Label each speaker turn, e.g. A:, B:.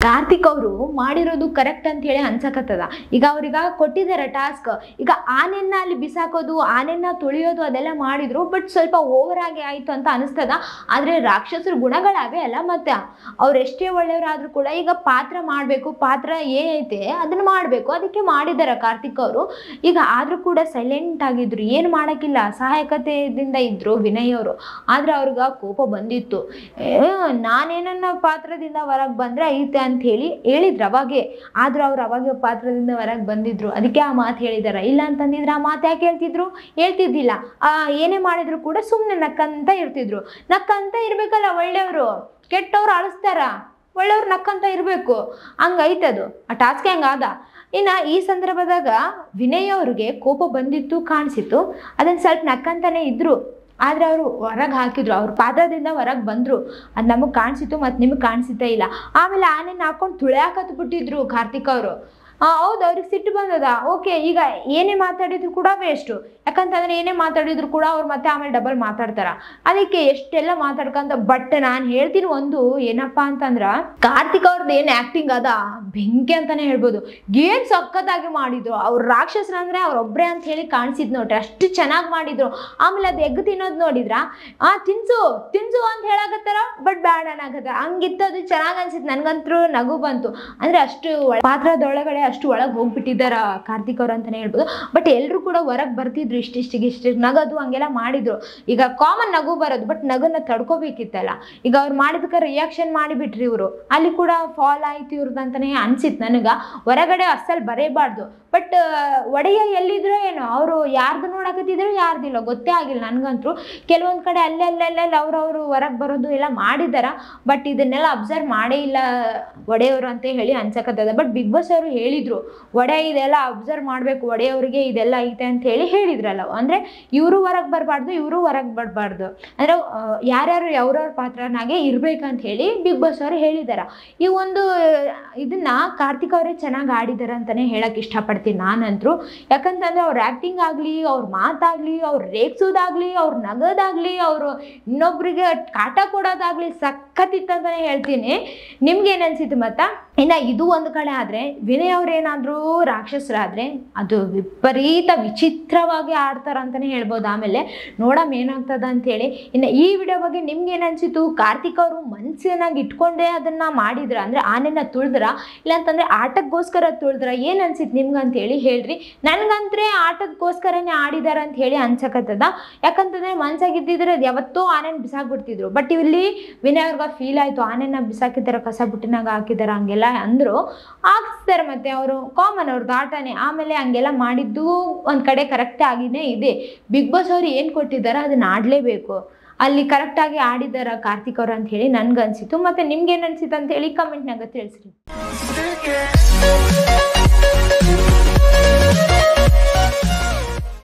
A: ಕಾರ್ತಿಕ್ ಅವರು ಮಾಡಿರೋದು ಕರೆಕ್ಟ್ ಅಂತ ಹೇಳಿ ಅನ್ಸಕತ್ತದ ಈಗ ಅವ್ರಿಗೆ ಕೊಟ್ಟಿದ್ದಾರೆ ಟಾಸ್ಕ್ ಈಗ ಆನೆನ್ನ ಅಲ್ಲಿ ಬಿಸಾಕೋದು ಆನೆನ್ನ ತುಳಿಯೋದು ಅದೆಲ್ಲ ಮಾಡಿದ್ರು ಬಟ್ ಸ್ವಲ್ಪ ಓವರ್ ಆಗಿ ಆಯ್ತು ಅಂತ ಅನಿಸ್ತದ ಆದ್ರೆ ರಾಕ್ಷಸರ ಗುಣಗಳಾವೆ ಅಲ್ಲ ಮತ್ತೆ ಅವ್ರು ಎಷ್ಟೇ ಒಳ್ಳೆಯವರಾದ್ರೂ ಕೂಡ ಈಗ ಪಾತ್ರ ಮಾಡಬೇಕು ಪಾತ್ರ ಏನೈತೆ ಅದನ್ನ ಮಾಡಬೇಕು ಅದಕ್ಕೆ ಮಾಡಿದ್ದಾರೆ ಕಾರ್ತಿಕ್ ಅವರು ಈಗ ಆದ್ರೂ ಕೂಡ ಸೈಲೆಂಟ್ ಆಗಿದ್ರು ಏನು ಮಾಡಕ್ಕಿಲ್ಲ ಸಹಾಯಕತೆಯಿಂದ ಇದ್ರು ವಿನಯ್ ಅವರು ಆದ್ರೆ ಅವ್ರಿಗೆ ಕೋಪ ಬಂದಿತ್ತು ಏ, ನಾನೇನನ್ನ ಪಾತ್ರದಿಂದ ಹೊರಗೆ ಬಂದ್ರೆ ಐತೆ ಅಂತ ಹೇಳಿ ಹೇಳಿದ್ರು ಅವಾಗೆ ಆದ್ರೂ ಅವ್ರು ಅವಾಗ ಪಾತ್ರದಿಂದ ಹೊರಗೆ ಬಂದಿದ್ರು ಅದಕ್ಕೆ ಆ ಮಾತು ಹೇಳಿದಾರ ಇಲ್ಲ ಅಂತಂದಿದ್ರೆ ಆ ಮಾತು ಯಾಕೆ ಹೇಳ್ತಿದ್ರು ಹೇಳ್ತಿದ್ದಿಲ್ಲ ಆ ಏನೇ ಮಾಡಿದ್ರು ಕೂಡ ಸುಮ್ಮನೆ ನಕ್ಕಂತ ಇರ್ತಿದ್ರು ನಕ್ಕಂತ ಇರ್ಬೇಕಲ್ಲ ಒಳ್ಳೆಯವರು ಕೆಟ್ಟವ್ರು ಅಳಿಸ್ತಾರ ಒಳ್ಳೆಯವ್ರು ನಕ್ಕಂತ ಇರಬೇಕು ಹಂಗೈತದು ಆ ಟಾಸ್ಕ್ ಹೆಂಗಾದ ಇನ್ನು ಈ ಸಂದರ್ಭದಾಗ ವಿನಯ್ ಅವ್ರಿಗೆ ಕೋಪ ಬಂದಿತ್ತು ಕಾಣಿಸಿತ್ತು ಅದನ್ನು ಸ್ವಲ್ಪ ನಕ್ಕಂತಾನೆ ಇದ್ರು ಆದರೆ ಅವರು ಹೊರಗೆ ಹಾಕಿದ್ರು ಅವ್ರ ಪಾತ್ರದಿಂದ ಹೊರಗೆ ಬಂದರು ಅದು ನಮಗೆ ಕಾಣಿಸಿತ್ತು ಮತ್ತು ನಿಮಗೆ ಕಾಣಿಸುತ್ತೇ ಇಲ್ಲ ಆಮೇಲೆ ಆನೆನ ಹಾಕೊಂಡು ತುಳಿಯಾಕತ್ ಬಿಟ್ಟಿದ್ರು ಕಾರ್ತಿಕ್ ಅವರು ಹೌದು ಅವ್ರಿಗೆ ಸಿಟ್ಟು ಬಂದದ ಓಕೆ ಈಗ ಏನೇ ಮಾತಾಡಿದ್ರು ಕೂಡ ವೇಸ್ಟು ಯಾಕಂತಂದ್ರೆ ಏನೇ ಮಾತಾಡಿದ್ರು ಕೂಡ ಅವ್ರು ಮತ್ತೆ ಆಮೇಲೆ ಡಬಲ್ ಮಾತಾಡ್ತಾರ ಅದಕ್ಕೆ ಎಷ್ಟೆಲ್ಲ ಮಾತಾಡ್ಕಂತ ಬಟ್ ನಾನು ಹೇಳ್ತೀನಿ ಒಂದು ಏನಪ್ಪಾ ಅಂತಂದ್ರ ಕಾರ್ತಿಕ್ ಅವ್ರದ್ದು ಏನು ಆ್ಯಕ್ಟಿಂಗ್ ಅದ ಬೆಂಕಿ ಅಂತಾನೆ ಹೇಳ್ಬೋದು ಏನ್ ಸಖತ್ತಾಗಿ ಮಾಡಿದ್ರು ಅವ್ರ ರಾಕ್ಷಸರ ಅಂದ್ರೆ ಅವ್ರೊಬ್ರೇ ಅಂತ ಹೇಳಿ ಕಾಣಿಸಿದ್ ನೋಡ್ರಿ ಅಷ್ಟು ಚೆನ್ನಾಗಿ ಮಾಡಿದ್ರು ಆಮೇಲೆ ಅದು ಎಗ್ ತಿನ್ನೋದು ನೋಡಿದ್ರ ಆ ತಿನ್ಸು ತಿನ್ಸು ಅಂತ ಹೇಳಾಕತ್ತಾರ ಬಟ್ ಬ್ಯಾಡ ಅನ್ನಾಗತ್ತಾರ ಹಂಗಿತ್ತು ಅದು ಚೆನ್ನಾಗಿ ಅನ್ಸಿತ್ತು ನನ್ಗಂತೂ ನಗು ಬಂತು ಅಂದ್ರೆ ಅಷ್ಟು ಒಳ- ಪಾತ್ರದೊಳಗಡೆ ಅಷ್ಟು ಒಳಗೆ ಹೋಗ್ಬಿಟ್ಟಿದ್ದಾರ ಕಾರ್ತಿಕ್ ಅವ್ರು ಅಂತಾನೆ ಹೇಳ್ಬೋದು ಬಟ್ ಎಲ್ಲರೂ ಕೂಡ ಹೊರಗೆ ಬರ್ತಿದ್ರು ಇಷ್ಟಿಷ್ಟಿಗೆ ಇಷ್ಟು ನಗದು ಹಂಗೆಲ್ಲ ಮಾಡಿದ್ರು ಈಗ ಕಾಮನ್ ನಗು ಬರೋದು ಬಟ್ ನಗನ್ನ ತಡ್ಕೋಬೇಕಿತ್ತಲ್ಲ ಈಗ ಅವ್ರು ಮಾಡಿದಕ್ಕೆ ರಿಯಾಕ್ಷನ್ ಮಾಡಿಬಿಟ್ರಿ ಇವರು ಅಲ್ಲಿ ಕೂಡ ಫಾಲ್ ಆಯ್ತು ಇವ್ರದ್ದು ಅಂತಾನೆ ಅನ್ಸಿತ್ತು ನನಗೆ ಹೊರಗಡೆ ಅಸಲ್ ಬರೇಬಾರ್ದು ಬಟ್ ಒಡೆಯ ಎಲ್ಲಿದ್ರೋ ಏನೋ ಅವರು ಯಾರ್ದು ನೋಡಕತ್ತಿದ್ರು ಯಾರ್ದಿಲ್ಲ ಗೊತ್ತೇ ಆಗಿಲ್ಲ ನನಗಂತೂ ಕೆಲವೊಂದು ಕಡೆ ಅಲ್ಲೆಲ್ಲೆಲ್ಲೆಲ್ಲ ಅವ್ರವರು ಹೊರಗೆ ಬರೋದು ಎಲ್ಲ ಮಾಡಿದಾರ ಬಟ್ ಇದನ್ನೆಲ್ಲ ಅಬ್ಸರ್ವ್ ಮಾಡೇ ಇಲ್ಲ ಒಡೆಯವರು ಅಂತ ಹೇಳಿ ಅನ್ಸಕತ್ತದ ಬಟ್ ಬಿಗ್ ಬಾಸ್ ಅವರು ಹೇಳಿದ್ರು ಒಡೆ ಇದೆಲ್ಲ ಅಬ್ಸರ್ವ್ ಮಾಡಬೇಕು ಒಡೆಯವ್ರಿಗೆ ಇದೆಲ್ಲ ಐತೆ ಅಂತ ಹೇಳಿ ಹೇಳಿದ್ರಲ್ಲ ಅಂದರೆ ಇವರು ಹೊರಗೆ ಬರಬಾರ್ದು ಇವರು ಹೊರಗೆ ಬರಬಾರ್ದು ಅಂದರೆ ಯಾರ್ಯಾರು ಯಾವ್ರವ್ರ ಪಾತ್ರನಾಗೆ ಇರ್ಬೇಕಂತ ಹೇಳಿ ಬಿಗ್ ಬಾಸ್ ಅವರು ಹೇಳಿದಾರ ಈ ಒಂದು ಇದನ್ನ ಕಾರ್ತಿಕ್ ಅವರೇ ಚೆನ್ನಾಗಿ ಆಡಿದಾರೆ ಅಂತಾನೆ ಹೇಳಕ್ ಇಷ್ಟಪಡ್ತೀನಿ ನಾನಂತರೂ ಯಾಕಂತಂದ್ರೆ ಅವ್ರ ಆ್ಯಕ್ಟಿಂಗ್ ಆಗಲಿ ಅವ್ರ ಮಾತಾಗಲಿ ಅವ್ರು ರೇಗ್ಸೋದಾಗ್ಲಿ ಅವ್ರ ನಗೋದಾಗ್ಲಿ ಅವರು ಇನ್ನೊಬ್ರಿಗೆ ಕಾಟ ಕೊಡೋದಾಗ್ಲಿ ಸಖತ್ತಿತ್ತಂತಾನೆ ಹೇಳ್ತೀನಿ ನಿಮ್ಗೆ ಏನು ಅನ್ಸಿತ್ತು ಮತ್ತ ಇನ್ನ ಇದು ಒಂದು ಕಡೆ ಆದ್ರೆ ವಿನಯ್ ಅವ್ರೇನಾದ್ರೂ ರಾಕ್ಷಸರಾದ್ರೆ ಅದು ವಿಪರೀತ ವಿಚಿತ್ರವಾಗಿ ಆಡ್ತಾರ ಅಂತಾನೆ ಹೇಳ್ಬೋದು ಆಮೇಲೆ ನೋಡಮ್ ಏನಾಗ್ತದ ಅಂತೇಳಿ ಇನ್ನು ಈ ವಿಡಿಯೋ ಬಗ್ಗೆ ನಿಮ್ಗೆ ಏನು ಅನ್ಸಿತ್ತು ಕಾರ್ತಿಕ್ ಅವರು ಮನ್ಸಿನಾಗ ಇಟ್ಕೊಂಡೇ ಅದನ್ನ ಮಾಡಿದ್ರ ಅಂದ್ರೆ ಆನೆನ ತುಳಿದ್ರ ಇಲ್ಲಾಂತಂದ್ರೆ ಆಟಕ್ಕೋಸ್ಕರ ತುಳಿದ್ರ ಏನ್ ಅನ್ಸಿತ್ತು ನಿಮ್ಗೆ ಅಂತ ಹೇಳಿ ಹೇಳ್ರಿ ನನ್ಗಂತ್ರೆ ಆಟದಕ್ಕೋಸ್ಕರನೇ ಆಡಿದಾರ ಅಂತ ಹೇಳಿ ಅನ್ಸಕತ್ತದ ಯಾಕಂತಂದ್ರೆ ಮನ್ಸಾಗಿದ್ದಿದ್ರೆ ಅದು ಯಾವತ್ತೋ ಆನೆನ ಬಿಸಾಕ್ಬಿಡ್ತಿದ್ರು ಬಟ್ ಇಲ್ಲಿ ವಿನಯ್ ಅವ್ರಿಗೆ ಫೀಲ್ ಆಯ್ತು ಆನೆನ ಬಿಸಾಕಿದಾರ ಕಸ ಬುಟ್ಟಿನಾಗ ಹಾಕಿದಾರ ಹಂಗೆಲ್ಲ ಅಂದ್ರು ಹಾಕ್ಸ್ತಾರೆ ಮತ್ತೆ ಅವರು ಕಾಮನ್ ಅವ್ರದ್ದು ಆಟನೇ ಆಮೇಲೆ ಹಂಗೆಲ್ಲ ಮಾಡಿದ್ದು ಒಂದ್ ಕಡೆ ಕರೆಕ್ಟ್ ಆಗಿನೇ ಇದೆ ಬಿಗ್ ಬಾಸ್ ಅವ್ರು ಏನ್ ಕೊಟ್ಟಿದಾರ ಅದನ್ನ ಆಡ್ಲೇಬೇಕು ಅಲ್ಲಿ ಕರೆಕ್ಟಾಗಿ ಆಡಿದಾರ ಕಾರ್ತಿಕ್ ಅವ್ರು ಅಂತ ಹೇಳಿ ನನ್ಗನ್ಸಿತ್ತು ಮತ್ತೆ ನಿಮ್ಗೆ ಏನು ಅನ್ಸಿತ್ತು ಅಂತ ಹೇಳಿ ಕಮೆಂಟ್ನಾಗ ತಿಳಿಸ್ರಿ
B: Stick it.